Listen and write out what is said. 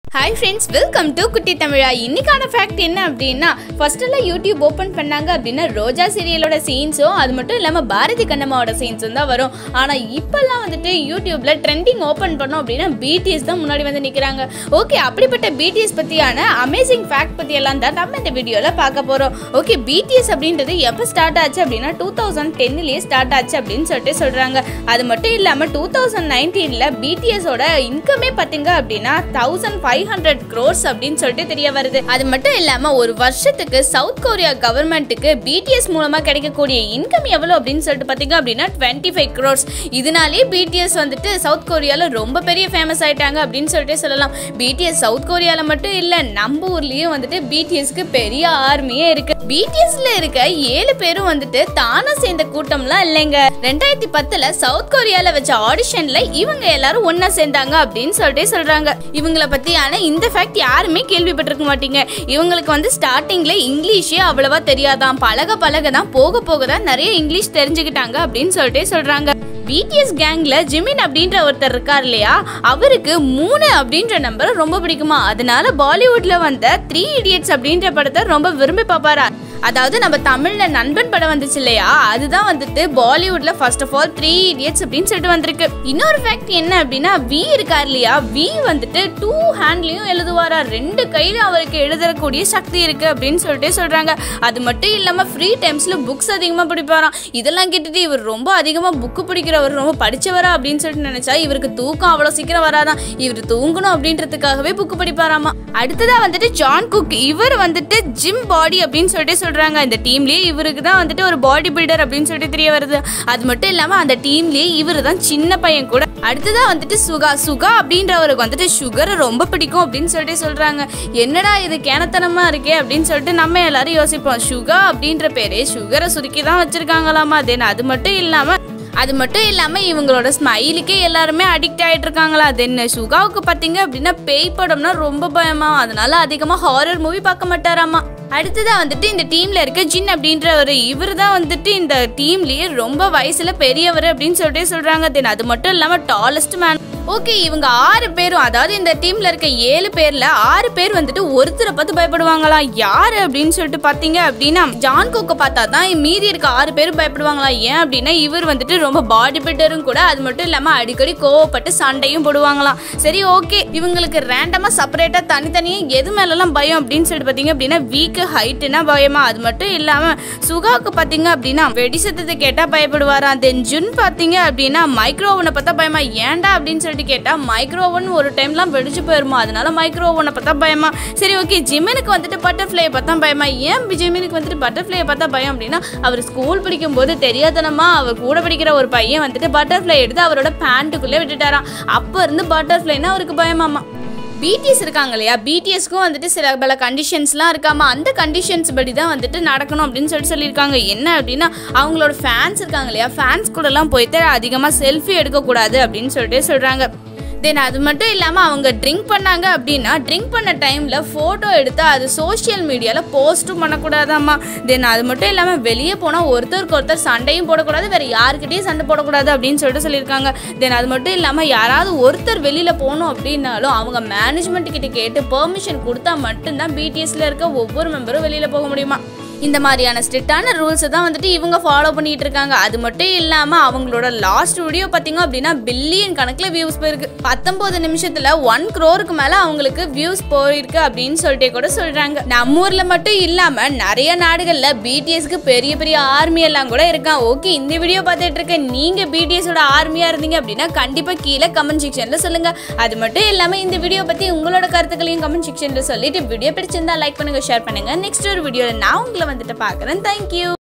hi friends welcome to குட்டி தமிழா இன்னைக்கான ஃபேக்ட் என்ன அப்படின்னா ஃபர்ஸ்ட் எல்லாம் யூடியூப் ஓப்பன் பண்ணாங்க அப்படின்னா ரோஜா சீரியலோட சீன்ஸும் அது மட்டும் இல்லாமல் பாரதி கண்ணம்மாவோட சீன்ஸும் தான் வரும் ஆனால் இப்போல்லாம் வந்துட்டு யூடியூப்ல ட்ரெண்டிங் ஓப்பன் பண்ணோம் அப்படின்னா பிடிஎஸ் தான் முன்னாடி வந்து நிற்கிறாங்க ஓகே அப்படிப்பட்ட பிடிஎஸ் பற்றியான அமேசிங் ஃபேக்ட் பற்றி எல்லாம் தான் நம்ம இந்த வீடியோவில் பார்க்க போகிறோம் ஓகே பிடிஎஸ் அப்படின்றது எப்போ ஸ்டார்ட் ஆச்சு அப்படின்னா டூ தௌசண்ட் டென்னிலேயே ஸ்டார்ட் ஆச்சு அப்படின்னு சொல்லிட்டு சொல்கிறாங்க அது மட்டும் இல்லாமல் டூ தௌசண்ட் நைன்டீனில் பிடிஎஸோட இன்கமே பார்த்தீங்க அப்படின்னா தௌசண்ட் ஃபைவ் ஹண்ட்ரட் க்ரோர்ஸ் அப்படின்னு சொல்லிட்டு தெரிய வருது அது மட்டும் இல்லாமல் ஒரு வருஷத்துக்கு சவுத் கொரியா கவர்மெண்ட்டுக்கு பிடிஎஸ் மூலமாக கிடைக்கக்கூடிய இன்கம் எவ்வளோ அப்படின்னு சொல்லிட்டு பார்த்தீங்க அப்படின்னா டுவெண்ட்டி ஃபைவ் க்ரோர்ஸ் இதனாலே பிடிஎஸ் வந்துட்டு சவுத் கொரியாவில் ரொம்ப பெரிய ஃபேமஸ் ஆயிட்டாங்க அப்படின்னு சொல்லிட்டு சொல்லலாம் பிடிஎஸ் சவுத் கொரியாவில் மட்டும் இல்லை நம்ம ஊர்லேயும் வந்துட்டு பிடிஎஸ்க்கு பெரிய ஆர்மியே இருக்கு பிடிஎஸ்ல இருக்க ஏழு பேரும் வந்துட்டு தானா சேர்ந்த கூட்டம்லாம் இல்லைங்க ரெண்டாயிரத்தி பத்துல சவுத் கொரியால வச்ச ஆடிஷன்ல இவங்க எல்லாரும் ஒண்ணா சேர்ந்தாங்க அப்படின்னு சொல்லிட்டு சொல்றாங்க இவங்கள பத்தியான இந்த ஃபேக்ட் யாருமே கேள்விப்பட்டிருக்க மாட்டீங்க இவங்களுக்கு வந்து ஸ்டார்டிங்ல இங்கிலீஷே அவ்வளவா தெரியாதான் பழக பழக தான் போக போக தான் நிறைய இங்கிலீஷ் தெரிஞ்சுக்கிட்டாங்க அப்படின்னு சொல்லிட்டு சொல்றாங்க பிடிஎஸ் கேங்ல ஜிமின் அப்படின்ற ஒருத்தர் இருக்கார் இல்லையா அவருக்கு மூணு அப்படின்ற நம்பர் ரொம்ப பிடிக்குமா அதனால பாலிவுட்ல வந்த த்ரீ இடியட்ஸ் அப்படின்ற படத்தை ரொம்ப விரும்பி பார்ப்பாரா அதாவது நம்ம தமிழ்ல நண்பன் படம் வந்துச்சு இல்லையா அதுதான் வந்துட்டு பாலிவுட்ல first of all Three Idiots அப்படின்னு சொல்லிட்டு வந்திருக்கு இன்னொரு ஃபேக்ட் என்ன அப்படின்னா வி இருக்கார் இல்லையா வி வந்துட்டு டூ ஹேண்ட்லயும் எழுதுவாரா ரெண்டு கையில அவருக்கு எழுதக்கூடிய சக்தி இருக்கு அப்படின்னு சொல்லிட்டு சொல்றாங்க அது மட்டும் இல்லாம ஃப்ரீ டைம்ஸ்ல புக்ஸ் அதிகமா படிப்பாராம் இதெல்லாம் கேட்டுட்டு இவர் ரொம்ப அதிகமா புக்கு படிக்கிறவர் ரொம்ப படிச்சவரா அப்படின்னு சொல்லிட்டு நினைச்சா இவருக்கு தூக்கம் அவ்வளவு சீக்கிரம் வராதான் இவர் தூங்கணும் அப்படின்றதுக்காகவே புக்கு படிப்பாராமா அடுத்ததா வந்துட்டு ஜான் குக் இவர் வந்துட்டு ஜிம் பாடி அப்படின்னு சொல்லிட்டு சொல்றாங்க இந்த டீம்லயே இவருக்கு தான் வந்துட்டு ஒரு பாடி பில்டர் அப்படின்னு சொல்லிட்டு தெரிய வருது அது மட்டும் இல்லாம அந்த டீம்லயே இவரு தான் சின்ன பையன் கூட அடுத்ததா வந்துட்டு சுகா சுகா அப்படின்றவருக்கு வந்துட்டு சுகரை ரொம்ப பிடிக்கும் அப்படின்னு சொல்லிட்டு சொல்றாங்க என்னடா இது கேனத்தனமா இருக்கே அப்படின்னு சொல்லிட்டு நம்ம எல்லாரும் யோசிப்போம் சுகா அப்படின்ற பேரே சுகரை சுருக்கி தான் வச்சிருக்காங்களாமா தென் அது மட்டும் இல்லாம அது மட்டும் இல்லாம இவங்களோட ஸ்மைலுக்கே எல்லாருமே அடிக்ட் ஆயிட்டு இருக்காங்களா தென் சுகாவுக்கு பாத்தீங்க அப்படின்னா பேய் படம்னா ரொம்ப பயமா அதனால அதிகமா ஹாரர் மூவி பார்க்க மாட்டாராமா அடுத்ததா வந்துட்டு இந்த டீம்ல இருக்க ஜின் அப்படின்ற ஒரு இவர் தான் வந்துட்டு இந்த டீம்லயே ரொம்ப வயசுல பெரியவர் அப்படின்னு சொல்லிட்டு சொல்றாங்க தென் அது மட்டும் இல்லாம டாலஸ்ட் மேன் ஓகே இவங்க ஆறு பேரும் அதாவது இந்த டீம்ல இருக்க ஏழு பேர்ல ஆறு பேர் வந்துட்டு ஒருத்தரை பார்த்து பயப்படுவாங்களா யாரு அப்படின்னு சொல்லிட்டு பாத்தீங்க அப்படின்னா ஜான் கோக்க பார்த்தா தான் மீதி இருக்க ஆறு பேரும் பயப்படுவாங்களா ஏன் அப்படின்னா இவர் வந்துட்டு ரொம்ப பாடி பில்டரும் கூட அது மட்டும் இல்லாம அடிக்கடி கோவப்பட்டு சண்டையும் போடுவாங்களாம் சரி ஓகே இவங்களுக்கு ரேண்டமா செப்பரேட்டா தனித்தனியா எது மேலலாம் பயம் அப்படின்னு சொல்லிட்டு பாத்தீங்க அப்படின்னா வீக் ஹைட்டுனா பயமா அது மட்டும் இல்லாம சுகாவுக்கு பாத்தீங்க அப்படின்னா வெடி சத்தத்தை கேட்டா பயப்படுவாராம் தென் ஜுன் பாத்தீங்க அப்படின்னா மைக்ரோவனை பார்த்தா பயமா ஏன்டா அப்படின்னு சொல்லிட்டு கேட்டா மைக்ரோவன் ஒரு டைம்லாம் வெடிச்சு போயிருமா அதனால மைக்ரோவனை பார்த்தா பயமா சரி ஓகே ஜிமினுக்கு வந்துட்டு பட்டர்ஃப்ளையை பார்த்தா பயமா ஏன் ஜிமினுக்கு வந்துட்டு பட்டர்ஃப்ளையை பார்த்தா பயம் அப்படின்னா அவர் ஸ்கூல் படிக்கும் போது தெரியாதனமா அவர் கூட படிக்கிற ஒரு பையன் வந்துட்டு பட்டர்ஃப்ளை எடுத்து அவரோட பேண்ட்டுக்குள்ளே விட்டுட்டாராம் அப்போ இருந்து பட்டர்ஃப்ளைனா அவருக்கு பயமாமா பிடிஎஸ் இருக்காங்க இல்லையா பிடிஎஸ்க்கும் வந்துட்டு சில பல கண்டிஷன்ஸ்லாம் இருக்காம அந்த கண்டிஷன்ஸ் படி தான் வந்துட்டு நடக்கணும் அப்படின்னு சொல்லிட்டு சொல்லியிருக்காங்க என்ன அப்படின்னா அவங்களோட ஃபேன்ஸ் இருக்காங்க இல்லையா ஃபேன்ஸ் கூடலாம் போயிட்டு அதிகமாக செல்ஃபி எடுக்கக்கூடாது அப்படின்னு சொல்லிட்டு சொல்கிறாங்க தென் அது மட்டும் இல்லாமல் அவங்க ட்ரிங்க் பண்ணாங்க அப்படின்னா ட்ரிங்க் பண்ண டைமில் ஃபோட்டோ எடுத்து அது சோஷியல் மீடியாவில் போஸ்ட்டும் பண்ணக்கூடாதாம்மா தென் அது மட்டும் இல்லாமல் வெளியே போனால் ஒருத்தருக்கு ஒருத்தர் சண்டையும் போடக்கூடாது வேறு யாருக்கிட்டையும் சண்டை போடக்கூடாது அப்படின்னு சொல்லிட்டு சொல்லியிருக்காங்க தென் அது மட்டும் இல்லாமல் யாராவது ஒருத்தர் வெளியில் போகணும் அப்படின்னாலும் அவங்க மேனேஜ்மெண்ட் கிட்ட கேட்டு பெர்மிஷன் கொடுத்தா மட்டும்தான் பிடிஎஸ்ல இருக்க ஒவ்வொரு மெம்பரும் வெளியில் போக முடியுமா இந்த மாதிரியான ஸ்ட்ரிக்டான ரூல்ஸை தான் வந்துட்டு இவங்க ஃபாலோ பண்ணிட்டு இருக்காங்க அது மட்டும் இல்லாமல் அவங்களோட லாஸ்ட் வீடியோ பார்த்தீங்க அப்படின்னா பில்லியன் கணக்கில் வியூஸ் போயிருக்கு பத்தொன்பது நிமிஷத்தில் ஒன் க்ரோருக்கு மேலே அவங்களுக்கு வியூஸ் போயிருக்கு அப்படின்னு சொல்லிட்டு கூட சொல்கிறாங்க நம்ம ஊரில் மட்டும் இல்லாமல் நிறைய நாடுகளில் பிடிஎஸ்க்கு பெரிய பெரிய ஆர்மி எல்லாம் கூட இருக்கான் ஓகே இந்த வீடியோ பார்த்துட்டு இருக்க நீங்கள் பிடிஎஸோட ஆர்மியாக இருந்தீங்க அப்படின்னா கண்டிப்பாக கீழே கமெண்ட் செக்ஷனில் சொல்லுங்கள் அது மட்டும் இல்லாமல் இந்த வீடியோ பற்றி உங்களோட கருத்துக்களையும் கமெண்ட் செக்ஷனில் சொல்லிட்டு வீடியோ பிடிச்சிருந்தா லைக் பண்ணுங்கள் ஷேர் பண்ணுங்கள் நெக்ஸ்ட் ஒரு வீடியோவில் நான் உங்களை வந்துட்டு பார்க்குறேன் தேங்க்யூ